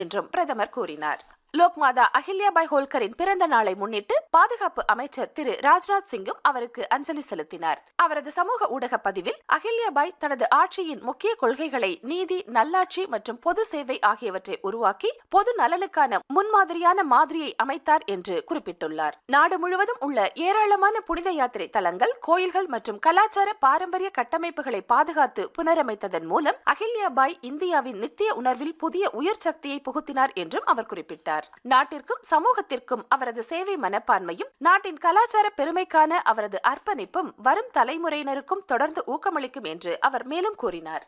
என்றும் பிரதமர் கூறினார் லோக்மாதா அகில்யாபாய் ஹோல்கரின் பிறந்த நாளை முன்னிட்டு பாதுகாப்பு அமைச்சர் திரு ராஜ்நாத் சிங்கும் அவருக்கு அஞ்சலி செலுத்தினார் அவரது சமூக ஊடக பதிவில் அகில்யாபாய் தனது ஆட்சியின் முக்கிய கொள்கைகளை நீதி நல்லாட்சி மற்றும் பொது சேவை ஆகியவற்றை உருவாக்கி பொது நலனுக்கான முன்மாதிரியான மாதிரியை அமைத்தார் என்று குறிப்பிட்டுள்ளார் நாடு முழுவதும் உள்ள ஏராளமான புனித யாத்திரை தலங்கள் கோயில்கள் மற்றும் கலாச்சார பாரம்பரிய கட்டமைப்புகளை பாதுகாத்து புனரமைத்ததன் மூலம் அகில்யாபாய் இந்தியாவின் நித்திய உணர்வில் புதிய உயர் சக்தியை புகுத்தினார் என்றும் அவர் குறிப்பிட்டார் நாட்டிற்கும் சமூகத்திற்கும் அவரது சேவை மனப்பான்மையும் நாட்டின் கலாச்சார பெருமைக்கான அவரது அர்ப்பணிப்பும் வரும் தலைமுறையினருக்கும் தொடர்ந்து ஊக்கமளிக்கும் என்று அவர் மேலும் கூறினார்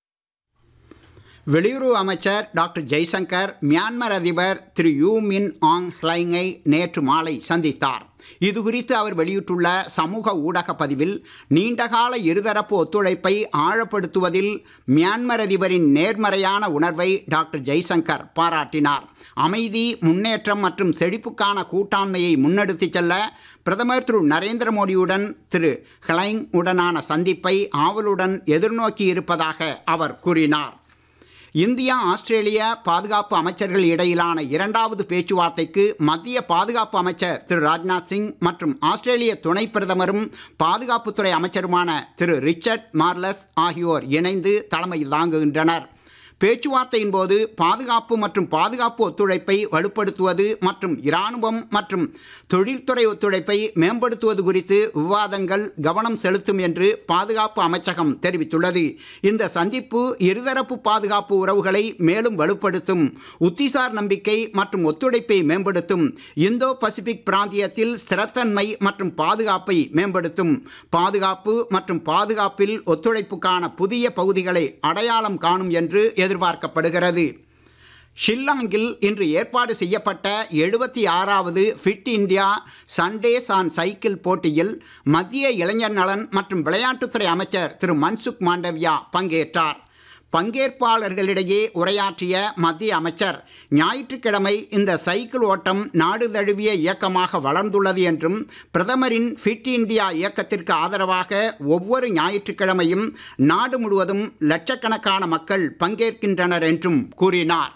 வெளியுறவு அமைச்சர் டாக்டர் ஜெய்சங்கர் மியான்மர் அதிபர் திரு யூ மின் ஆங் ஹ்லைங்கை நேற்று மாலை சந்தித்தார் இது குறித்து அவர் வெளியிட்டுள்ள சமூக ஊடக பதிவில் நீண்டகால இருதரப்பு ஒத்துழைப்பை ஆழப்படுத்துவதில் மியான்மர் அதிபரின் நேர்மறையான உணர்வை டாக்டர் ஜெய்சங்கர் பாராட்டினார் அமைதி முன்னேற்றம் மற்றும் செழிப்புக்கான கூட்டாண்மையை முன்னெடுத்துச் செல்ல பிரதமர் திரு நரேந்திர மோடியுடன் திரு ஹ்லைங் உடனான சந்திப்பை ஆவலுடன் எதிர்நோக்கி இருப்பதாக அவர் கூறினார் இந்தியா ஆஸ்திரேலிய பாதுகாப்பு அமைச்சர்கள் இடையிலான இரண்டாவது பேச்சுவார்த்தைக்கு மத்திய பாதுகாப்பு அமைச்சர் திரு ராஜ்நாத் சிங் மற்றும் ஆஸ்திரேலிய துணை பிரதமரும் பாதுகாப்புத்துறை அமைச்சருமான திரு ரிச்சர்ட் மார்லஸ் ஆகியோர் இணைந்து தலைமை தாங்குகின்றனர் பேச்சுவார்த்தையின் போது பாதுகாப்பு மற்றும் பாதுகாப்பு ஒத்துழைப்பை வலுப்படுத்துவது மற்றும் இராணுவம் மற்றும் தொழில்துறை ஒத்துழைப்பை மேம்படுத்துவது குறித்து விவாதங்கள் கவனம் செலுத்தும் என்று பாதுகாப்பு அமைச்சகம் தெரிவித்துள்ளது இந்த சந்திப்பு இருதரப்பு பாதுகாப்பு உறவுகளை மேலும் வலுப்படுத்தும் உத்திசார் நம்பிக்கை மற்றும் ஒத்துழைப்பை மேம்படுத்தும் இந்தோ பசிபிக் பிராந்தியத்தில் ஸ்திரத்தன்மை மற்றும் பாதுகாப்பை மேம்படுத்தும் பாதுகாப்பு மற்றும் பாதுகாப்பில் ஒத்துழைப்புக்கான புதிய பகுதிகளை அடையாளம் காணும் என்று எதிர்பார்க்கப்படுகிறது ஷில்லாங்கில் இன்று ஏற்பாடு செய்யப்பட்ட எழுபத்தி ஆறாவது fit India Sundays on cycle போட்டியில் மத்திய இளைஞர் நலன் மற்றும் விளையாட்டுத்துறை அமைச்சர் திரு மன்சுக் மாண்டவியா பங்கேற்றார் பங்கேற்பாளர்களிடையே உரையாற்றிய மத்திய அமைச்சர் ஞாயிற்றுக்கிழமை இந்த சைக்கிள் ஓட்டம் நாடு தழுவிய இயக்கமாக வளர்ந்துள்ளது என்றும் பிரதமரின் ஃபிட் இந்தியா இயக்கத்திற்கு ஆதரவாக ஒவ்வொரு ஞாயிற்றுக்கிழமையும் நாடு முழுவதும் லட்சக்கணக்கான மக்கள் பங்கேற்கின்றனர் என்றும் கூறினார்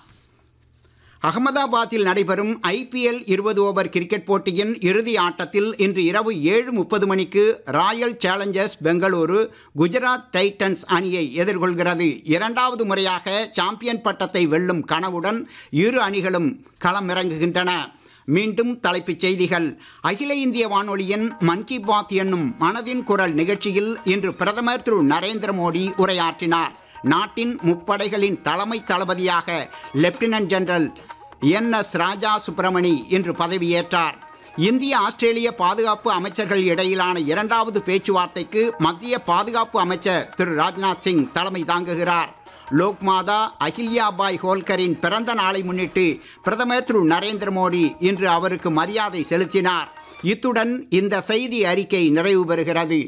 அகமதாபாத்தில் நடைபெறும் ஐபிஎல் இருபது ஓவர் கிரிக்கெட் போட்டியின் இறுதி ஆட்டத்தில் இன்று இரவு ஏழு முப்பது மணிக்கு Royal Challengers Bengaluru Gujarat Titans அணியை எதிர்கொள்கிறது இரண்டாவது முறையாக சாம்பியன் பட்டத்தை வெல்லும் கனவுடன் இரு அணிகளும் களமிறங்குகின்றன மீண்டும் தலைப்புச் செய்திகள் அகில இந்திய வானொலியின் மன் கி பாத் என்னும் மனதின் குரல் நிகழ்ச்சியில் இன்று பிரதமர் திரு நரேந்திர மோடி உரையாற்றினார் நாட்டின் முப்படைகளின் தலைமை தளபதியாக lieutenant general N S Raja Subramani இன்று பதவியேற்றார் இந்திய ஆஸ்திரேலிய பாதுகாப்பு அமைச்சர்கள் இடையிலான இரண்டாவது பேச்சுவார்த்தைக்கு மத்திய பாதுகாப்பு அமைச்சர் திரு ராஜ்நாத் சிங் தலைமை தாங்குகிறார் லோக்மாதா அகில்யாபாய் ஹோல்கரின் பிறந்த நாளை முன்னிட்டு பிரதமர் திரு நரேந்திர மோடி இன்று அவருக்கு மரியாதை செலுத்தினார் இத்துடன் இந்த செய்தி அறிக்கை நிறைவு பெறுகிறது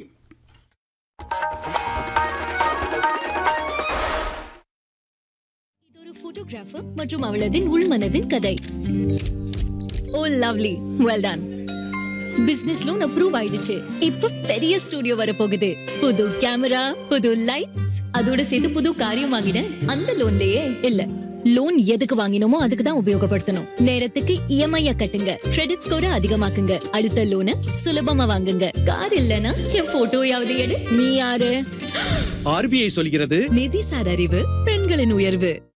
இது ஒரு போட்டோகிராஃபர் மற்றும் அவளதின் உள்மனதின் கதை oh lovely well done business loan approve ஆயிடுச்சு இப்ப பெரிய ஸ்டுடியோ வர போகுது புது கேமரா புது லைட்ஸ் அதோட சேர்த்து புது காரியம் வாங்கினேன் அந்த லோன்லயே இல்ல லோன் எதுக்கு வாங்கினோமோ அதுக்கு தான் உபயோகப்படுத்தணும் நேரத்துக்கு இஎம்ஐ கட்டுங்க கிரெடிட் ஸ்கோரை அதிகமாக்குங்க அடுத்த லோனை சுலபமா வாங்குங்க கார் இல்லனா என் போட்டோயாவது எடு நீ யாரு ஆர்பிஐ சொல்கிறது நிதிசார் அறிவு பெண்களின் உயர்வு